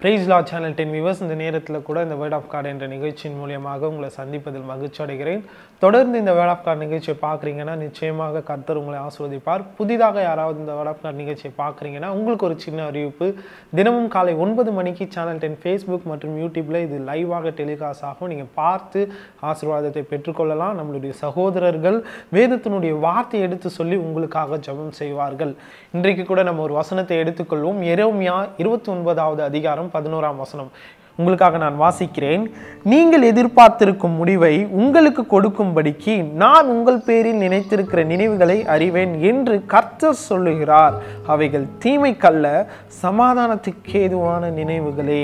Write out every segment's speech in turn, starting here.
price லா channel ten viewers இந்த நேரத்தில் கூட இந்த வேர்ட் ஆஃப் கார்டு என்ற நிகழ்ச்சியின் மூலியமாக உங்களை சந்திப்பதில் மகிழ்ச்சி அடைகிறேன் தொடர்ந்து இந்த வேர்ட் ஆஃப் கார்டு நிகழ்ச்சியை பார்க்குறீங்கன்னா நிச்சயமாக கர்த்தர் உங்களை ஆஸ்வதிப்பார் புதிதாக யாராவது இந்த வேர்ட் ஆஃப் கார்டு நிகழ்ச்சியை பார்க்குறீங்கன்னா உங்களுக்கு ஒரு சின்ன அறிவிப்பு தினமும் காலை ஒன்பது மணிக்கு சேனல் டென் ஃபேஸ்புக் மற்றும் யூடியூப்பில் இது லைவாக டெலிகாஸ்ட் ஆகும் நீங்கள் பார்த்து ஆசீர்வாதத்தை பெற்றுக்கொள்ளலாம் நம்மளுடைய சகோதரர்கள் வேதத்தினுடைய வார்த்தையை எடுத்து சொல்லி உங்களுக்காக ஜெபம் செய்வார்கள் இன்றைக்கு கூட நம்ம ஒரு வசனத்தை எடுத்துக்கொள்வோம் எரோமியா இருபத்தி ஒன்பதாவது அதிகாரம் பதினோராம் வசனம் உங்களுக்காக நான் வாசிக்கிறேன் நீங்கள் எதிர்பார்த்திருக்கும் முடிவை உங்களுக்கு கொடுக்கும்படிக்கு நான் உங்கள் பேரில் நினைத்திருக்கிற நினைவுகளை அறிவேன் என்று கர்த்தர் சொல்லுகிறார் அவைகள் தீமைக்கல்ல சமாதானத்துக்கு ஏதுவான நினைவுகளே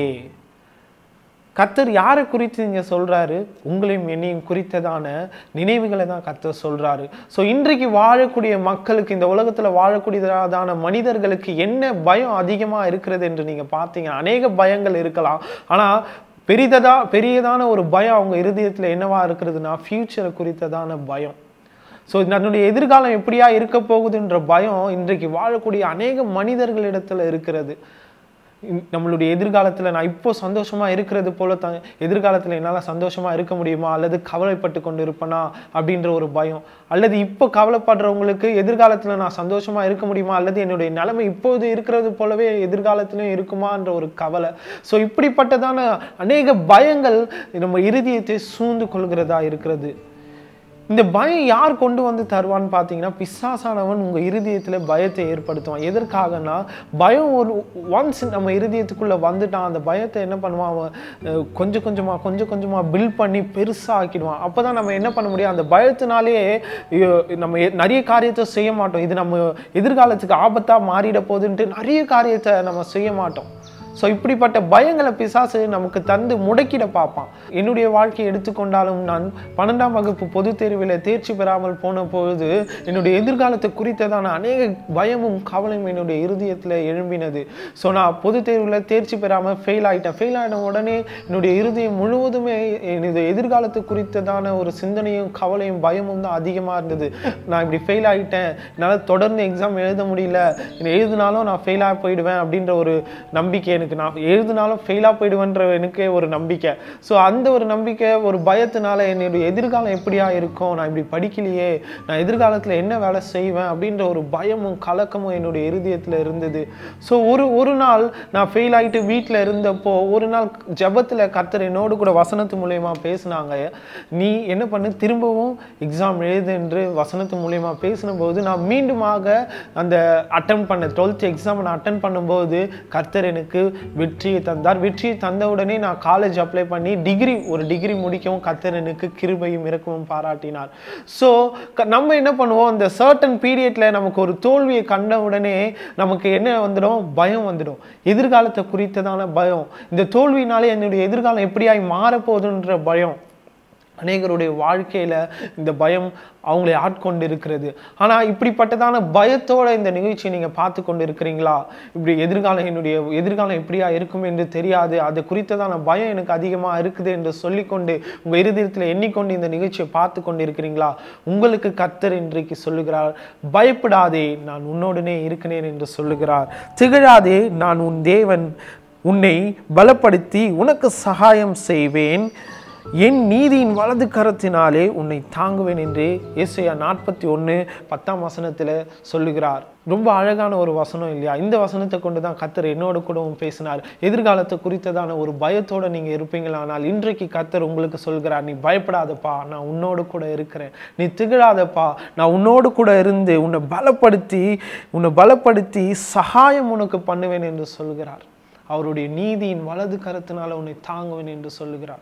கர்த்தர் யாரை குறித்து இங்கே சொல்றாரு உங்களையும் என்னையும் குறித்ததான நினைவுகளை தான் கர்த்தர் சொல்றாரு ஸோ இன்றைக்கு வாழக்கூடிய மக்களுக்கு இந்த உலகத்தில் வாழக்கூடியதான மனிதர்களுக்கு என்ன பயம் அதிகமாக இருக்கிறது என்று நீங்கள் பார்த்தீங்க அநேக பயங்கள் இருக்கலாம் ஆனால் பெரிததா பெரியதான ஒரு பயம் அவங்க இருதயத்தில் என்னவா இருக்கிறதுனா ஃபியூச்சரை குறித்ததான பயம் ஸோ தன்னுடைய எதிர்காலம் எப்படியா இருக்க போகுதுன்ற பயம் இன்றைக்கு வாழக்கூடிய அநேக மனிதர்களிடத்துல இருக்கிறது இன்- நம்மளுடைய எதிர்காலத்தில் நான் இப்போ சந்தோஷமா இருக்கிறது போல த எதிர்காலத்தில் என்னால் சந்தோஷமா இருக்க முடியுமா அல்லது கவலைப்பட்டு கொண்டு இருப்பேனா அப்படின்ற ஒரு பயம் அல்லது இப்போ கவலைப்படுறவங்களுக்கு எதிர்காலத்தில் நான் சந்தோஷமா இருக்க முடியுமா அல்லது என்னுடைய நிலைமை இப்போது இருக்கிறது போலவே எதிர்காலத்திலும் இருக்குமான்ற ஒரு கவலை ஸோ இப்படிப்பட்டதான அநேக பயங்கள் நம்ம இருதயத்தை சூழ்ந்து கொள்கிறதா இருக்கிறது இந்த பயம் யார் கொண்டு வந்து தருவான்னு பார்த்தீங்கன்னா பிசாசானவன் உங்கள் இருதயத்தில் பயத்தை ஏற்படுத்துவான் எதற்காகனா பயம் ஒரு ஒன்ஸ் நம்ம இருதயத்துக்குள்ளே வந்துட்டான் அந்த பயத்தை என்ன பண்ணுவான் அவன் அஹ், கொஞ்சம் கொஞ்சமாக கொஞ்சம் கொஞ்சமாக பில்ட் பண்ணி பெருசாக ஆக்கிடுவான் அப்போ தான் நம்ம என்ன பண்ண முடியும் அந்த பயத்தினாலே ஐயோ, நம்ம எ- நிறைய காரியத்தை செய்ய மாட்டோம் இது நம்ம எதிர்காலத்துக்கு ஆபத்தாக மாறிட போகுதுன்ட்டு நிறைய காரியத்தை நம்ம செய்ய மாட்டோம் ஸோ இப்படிப்பட்ட பயங்களை பிசாசு நமக்கு தந்து முடக்கிட பார்ப்பான் என்னுடைய வாழ்க்கையை எடுத்துக்கொண்டாலும் நான் பன்னெண்டாம் வகுப்பு பொதுத் தேர்வில் தேர்ச்சி பெறாமல் போன பொழுது என்னுடைய எதிர்காலத்தை குறித்ததான அநேக பயமும் கவலையும் என்னுடைய இருதயத்தில் எழும்பினது ஸோ நான் பொதுத் தேர்வில் தேர்ச்சி பெறாமல் ஃபெயில் ஆயிட்டேன் ஃபெயில் ஆகின உடனே என்னுடைய இருதயம் முழுவதுமே எனது எதிர்காலத்து குறித்ததான ஒரு சிந்தனையும் கவலையும் பயமும் தான் அதிகமாக இருந்தது நான் இப்படி ஃபெயில் ஆகிட்டேன் என்னால் தொடர்ந்து எக்ஸாம் எழுத முடியல என்னை எழுதினாலும் நான் ஃபெயிலாக போயிடுவேன் அப்படின்ற ஒரு நம்பிக்கை எனக்கு நான் எழுதினாலும் ஃபெயிலாக போயிடுவேன்ற எனக்கே ஒரு நம்பிக்கை ஸோ அந்த ஒரு நம்பிக்கை ஒரு பயத்தினால என்னுடைய எதிர்காலம் எப்படியா இருக்கும் நான் இப்படி படிக்கலையே நான் எதிர்காலத்தில் என்ன வேலை செய்வேன் அப்படின்ற ஒரு பயமும் கலக்கமும் என்னுடைய இருதயத்தில் இருந்தது ஸோ ஒரு ஒரு நாள் நான் ஃபெயில் ஆகிட்டு வீட்டில் இருந்தப்போ ஒரு நாள் ஜெபத்தில் கர்த்தர் என்னோடு கூட வசனத்து மூலயமா பேசினாங்க நீ என்ன பண்ணு திரும்பவும் எக்ஸாம் எழுது என்று வசனத்து மூலயமா பேசின போது நான் மீண்டுமாக அந்த அட்டன் பண்ண டுவெல்த் எக்ஸாம் நான் அட்டன் பண்ணும்போது கர்த்தர் எனக்கு வெற்றியை தந்தார் வெற்றியை தந்த உடனே நான் காலேஜ் அப்ளை பண்ணி டிகிரி ஒரு டிகிரி முடிக்கவும் கர்த்தர் எனக்கு கிருபையும் இறக்கமும் பாராட்டினார் ஸோ நம்ம என்ன பண்ணுவோம் இந்த சர்டன் பீரியட்ல நமக்கு ஒரு தோல்வியை கண்ட உடனே நமக்கு என்ன வந்துடும் பயம் வந்துடும் எதிர்காலத்தை குறித்ததான பயம் இந்த தோல்வினாலே என்னுடைய எதிர்காலம் எப்படியாய் மாறப்போகுதுன்ற பயம் அநேகருடைய வாழ்க்கையில இந்த பயம் அவங்களை ஆட்கொண்டு இருக்கிறது ஆனா இப்படிப்பட்டதான பயத்தோட இந்த நிகழ்ச்சியை நீங்க பார்த்து கொண்டு இருக்கிறீங்களா இப்படி எதிர்காலம் என்னுடைய எதிர்காலம் எப்படியா இருக்கும் என்று தெரியாது அது குறித்ததான பயம் எனக்கு அதிகமா இருக்குது என்று சொல்லிக்கொண்டு உங்க இருதயத்தில் எண்ணிக்கொண்டு இந்த நிகழ்ச்சியை பார்த்து கொண்டு இருக்கிறீங்களா உங்களுக்கு கர்த்தர் இன்றைக்கு சொல்லுகிறார் பயப்படாதே நான் உன்னோடனே இருக்கிறேன் என்று சொல்லுகிறார் திகழாதே நான் உன் தேவன் உன்னை பலப்படுத்தி உனக்கு சகாயம் செய்வேன் என் நீதியின் வலது கரத்தினாலே உன்னை தாங்குவேன் என்று ஏசையா நாற்பத்தி ஒன்று பத்தாம் வசனத்தில் சொல்லுகிறார் ரொம்ப அழகான ஒரு வசனம் இல்லையா இந்த வசனத்தை கொண்டு தான் கத்தர் என்னோட கூடவும் பேசினார் எதிர்காலத்தை குறித்ததான ஒரு பயத்தோட நீங்க இருப்பீங்களானால் இன்றைக்கு கத்தர் உங்களுக்கு சொல்கிறார் நீ பயப்படாதப்பா நான் உன்னோடு கூட இருக்கிறேன் நீ திகழாதப்பா நான் உன்னோடு கூட இருந்து உன்னை பலப்படுத்தி உன்னை பலப்படுத்தி சகாயம் உனக்கு பண்ணுவேன் என்று சொல்கிறார் அவருடைய நீதியின் வலது கரத்தினால உன்னை தாங்குவேன் என்று சொல்லுகிறார்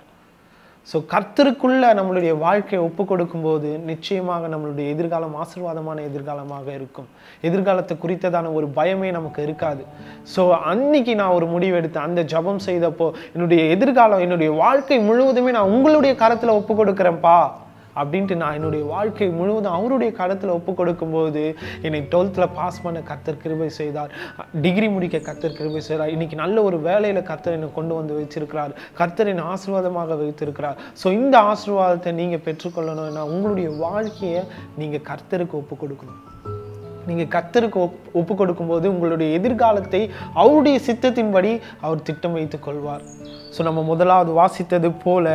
ஸோ கர்த்தருக்குள்ள நம்மளுடைய வாழ்க்கையை ஒப்பு கொடுக்கும்போது நிச்சயமாக நம்மளுடைய எதிர்காலம் ஆசீர்வாதமான எதிர்காலமாக இருக்கும் எதிர்காலத்தை குறித்ததான ஒரு பயமே நமக்கு இருக்காது ஸோ அன்னைக்கு நான் ஒரு முடிவு எடுத்தேன் அந்த ஜெபம் செய்தப்போ என்னுடைய எதிர்காலம் என்னுடைய வாழ்க்கை முழுவதுமே நான் உங்களுடைய கரத்தில் ஒப்பு கொடுக்குறேன்ப்பா அப்படின்ட்டு நான் என்னுடைய வாழ்க்கை முழுவதும் அவருடைய கடத்தில் ஒப்பு கொடுக்கும்போது என்னை டுவெல்த்தில் பாஸ் பண்ண கர்த்தர் கிருபை செய்தார் டிகிரி முடிக்க கர்த்தர் கிருபை செய்தார் இன்னைக்கு நல்ல ஒரு வேலையில் கர்த்தர் என்னை கொண்டு வந்து வச்சிருக்கிறார் கர்த்தர் என்னை ஆசீர்வாதமாக வைத்திருக்கிறார் ஸோ இந்த ஆசீர்வாதத்தை நீங்கள் பெற்றுக்கொள்ளணும்னா உங்களுடைய வாழ்க்கையை நீங்கள் கர்த்தருக்கு ஒப்பு கொடுக்கணும் நீங்கள் கத்தருக்கு ஒப் ஒப்பு கொடுக்கும்போது உங்களுடைய எதிர்காலத்தை அவருடைய சித்தத்தின்படி அவர் திட்டம் வைத்துக் கொள்வார் ஸோ நம்ம முதலாவது வாசித்தது போல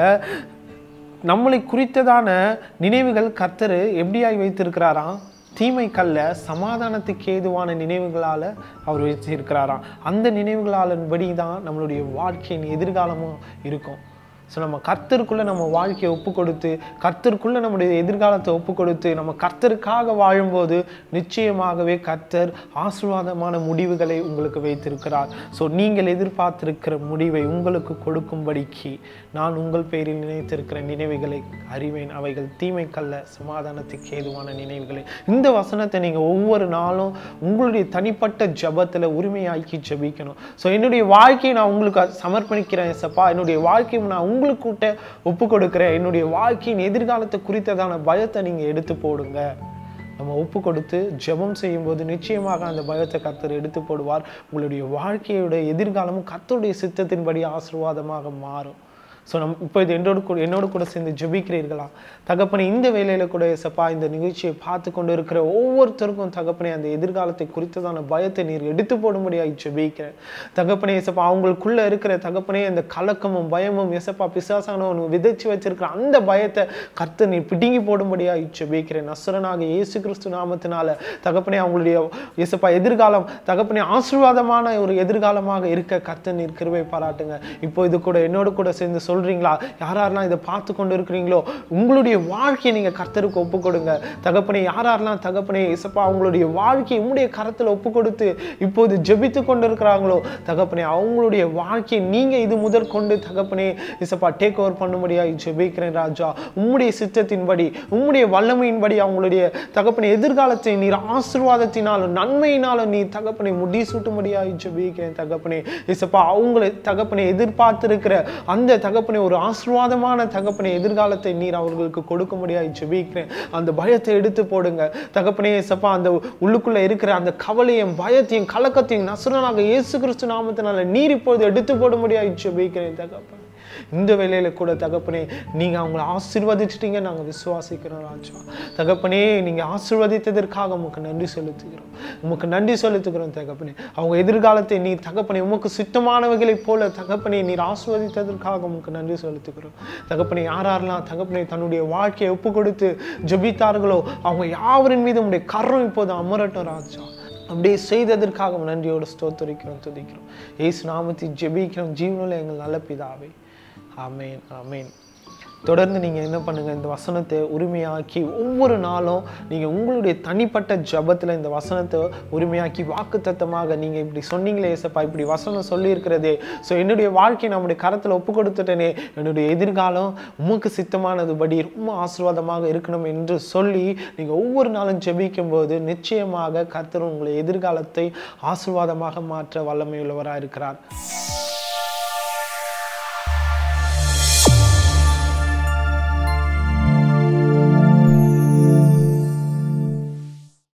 நம்மளை குறித்ததான நினைவுகள் கர்த்தர் எப்படியாய் வைத்திருக்கிறாராம் தீமை கல்ல சமாதானத்துக்கு ஏதுவான நினைவுகளால் அவர் வச்சிருக்கிறாராம் அந்த நினைவுகளாலின்படி தான் நம்மளுடைய வாழ்க்கையின் எதிர்காலமும் இருக்கும் ஸோ நம்ம கர்த்தருக்குள்ளே நம்ம வாழ்க்கையை ஒப்பு கொடுத்து கர்த்தருக்குள்ளே நம்முடைய எதிர்காலத்தை ஒப்பு கொடுத்து நம்ம கர்த்தருக்காக வாழும்போது நிச்சயமாகவே கர்த்தர் ஆசீர்வாதமான முடிவுகளை உங்களுக்கு வைத்திருக்கிறார் ஸோ நீங்கள் எதிர்பார்த்திருக்கிற முடிவை உங்களுக்கு கொடுக்கும்படிக்கு நான் உங்கள் பேரில் நினைத்திருக்கிற நினைவுகளை அறிவேன் அவைகள் தீமைக்கல்ல சமாதானத்துக்கு ஏதுவான நினைவுகளை இந்த வசனத்தை நீங்கள் ஒவ்வொரு நாளும் உங்களுடைய தனிப்பட்ட ஜபத்தில் உரிமையாக்கி ஜபிக்கணும் ஸோ என்னுடைய வாழ்க்கையை நான் உங்களுக்கு சமர்ப்பணிக்கிறேன் சப்பா என்னுடைய வாழ்க்கையை நான் உங்களுக்கு கிட்ட ஒப்பு கொடுக்குறேன் என்னுடைய வாழ்க்கையின் எதிர்காலத்தை குறித்ததான பயத்தை நீங்கள் எடுத்து போடுங்க நம்ம ஒப்பு கொடுத்து ஜெபம் செய்யும்போது நிச்சயமாக அந்த பயத்தை கர்த்தர் எடுத்து போடுவார் உங்களுடைய வாழ்க்கையோட எதிர்காலமும் கர்த்தருடைய சித்தத்தின்படி ஆசீர்வாதமாக மாறும் ஸோ நம் இப்போ இது என்னோடு கூட என்னோடு கூட சேர்ந்து ஜெபிக்கிறீர்களா தகப்பனே இந்த வேலையில கூட சப்பா இந்த நிகழ்ச்சியை பார்த்து கொண்டு இருக்கிற ஒவ்வொருத்தருக்கும் தகப்பனே அந்த எதிர்காலத்தை குறித்ததான பயத்தை நீர் எடுத்து போடும்படியாய் ஜெபிக்கிறேன் தகப்பனே எசப்பா அவங்களுக்குள்ள இருக்கிற தகப்பனே அந்த கலக்கமும் பயமும் எசப்பா பிசாசானவன் விதைச்சு வச்சிருக்கிற அந்த பயத்தை கர்த்தர் நீர் பிடுங்கி போடும்படியாய் ஜெபிக்கிறேன் நசுரனாக இயேசு கிறிஸ்து நாமத்தினால தகப்பனே அவங்களுடைய எசப்பா எதிர்காலம் தகப்பனே ஆசீர்வாதமான ஒரு எதிர்காலமாக இருக்க கர்த்தர் நீர் கிருபை பாராட்டுங்க இப்போ இது கூட என்னோடு கூட சேர்ந்து சொல்றீங்களா யார் யாரெல்லாம் இதை பார்த்து கொண்டு இருக்கிறீங்களோ உங்களுடைய வாழ்க்கையை நீங்க கர்த்தருக்கு ஒப்பு கொடுங்க தகப்பனே யார் யாரெல்லாம் தகப்பனே இசப்பா அவங்களுடைய வாழ்க்கையை உங்களுடைய கரத்துல ஒப்பு கொடுத்து இப்போது ஜெபித்து கொண்டு இருக்கிறாங்களோ தகப்பனே அவங்களுடைய வாழ்க்கையை நீங்க இது முதல் கொண்டு தகப்பனே இசப்பா டேக் ஓவர் பண்ணும்படியா ஜெபிக்கிறேன் ராஜா உம்முடைய சித்தத்தின்படி உம்முடைய வல்லமையின்படி அவங்களுடைய தகப்பனை எதிர்காலத்தை நீர் ஆசீர்வாதத்தினாலும் நன்மையினாலும் நீ தகப்பனை முடி சூட்டும்படியா ஜெபிக்கிறேன் தகப்பனே இசப்பா அவங்களை தகப்பனை எதிர்பார்த்திருக்கிற அந்த தகப்பனை ஒரு ஆசீர்வாதமான தகப்பனை எதிர்காலத்தை நீர் அவர்களுக்கு கொடுக்க முடியாது ஜெபிக்கிறேன் அந்த பயத்தை எடுத்து போடுங்க தகப்பனே இசப்பா அந்த உள்ளுக்குள்ள இருக்கிற அந்த கவலையும் பயத்தையும் கலக்கத்தையும் நசுரனாக இயேசு கிறிஸ்து நாமத்தினால நீர் இப்பொழுது எடுத்து போட முடியாது ஜெபிக்கிறேன் தகப்பன் இந்த வேலையில கூட தகப்பனே நீங்க அவங்களை ஆசீர்வதிச்சிட்டீங்க நாங்க விசுவாசிக்கிறோம் ராஜா தகப்பனே நீங்க ஆசீர்வதித்ததற்காக உமக்கு நன்றி செலுத்துகிறோம் உமக்கு நன்றி செலுத்துகிறோம் தகப்பனே அவங்க எதிர்காலத்தை நீ தகப்பனே உமக்கு சுத்தமானவைகளைப் போல தகப்பனே நீர் ஆசீர்வதித்ததற்காக உமக்கு நன்றி செலுத்துகிறோம் தகப்பனே யார் யாரெல்லாம் தகப்பனே தன்னுடைய வாழ்க்கையை ஒப்பு கொடுத்து ஜெபித்தார்களோ அவங்க யாவரின் மீது உங்களுடைய கரம் இப்போது அமரட்டும் ராஜா அப்படியே செய்ததற்காக நன்றியோடு ஸ்தோத்தரிக்கிறோம் துதிக்கிறோம் ஏசு நாமத்தை ஜெபிக்கிறோம் ஜீவனில் எங்கள் நல்ல பிதாவே ஆமேன் ஆமேன் தொடர்ந்து நீங்கள் என்ன பண்ணுங்கள் இந்த வசனத்தை உரிமையாக்கி ஒவ்வொரு நாளும் நீங்கள் உங்களுடைய தனிப்பட்ட ஜபத்தில் இந்த வசனத்தை உரிமையாக்கி வாக்குத்தத்தமாக நீங்கள் இப்படி சொன்னீங்களே ஏசப்பா இப்படி வசனம் சொல்லியிருக்கிறதே ஸோ என்னுடைய வாழ்க்கை நம்முடைய கரத்தில் ஒப்பு கொடுத்துட்டேனே என்னுடைய எதிர்காலம் உமக்கு சித்தமானதுபடி ரொம்ப ஆசீர்வாதமாக இருக்கணும் என்று சொல்லி நீங்கள் ஒவ்வொரு நாளும் ஜெபிக்கும் போது நிச்சயமாக கர்த்தர் உங்களை எதிர்காலத்தை ஆசீர்வாதமாக மாற்ற வல்லமையுள்ளவராக இருக்கிறார்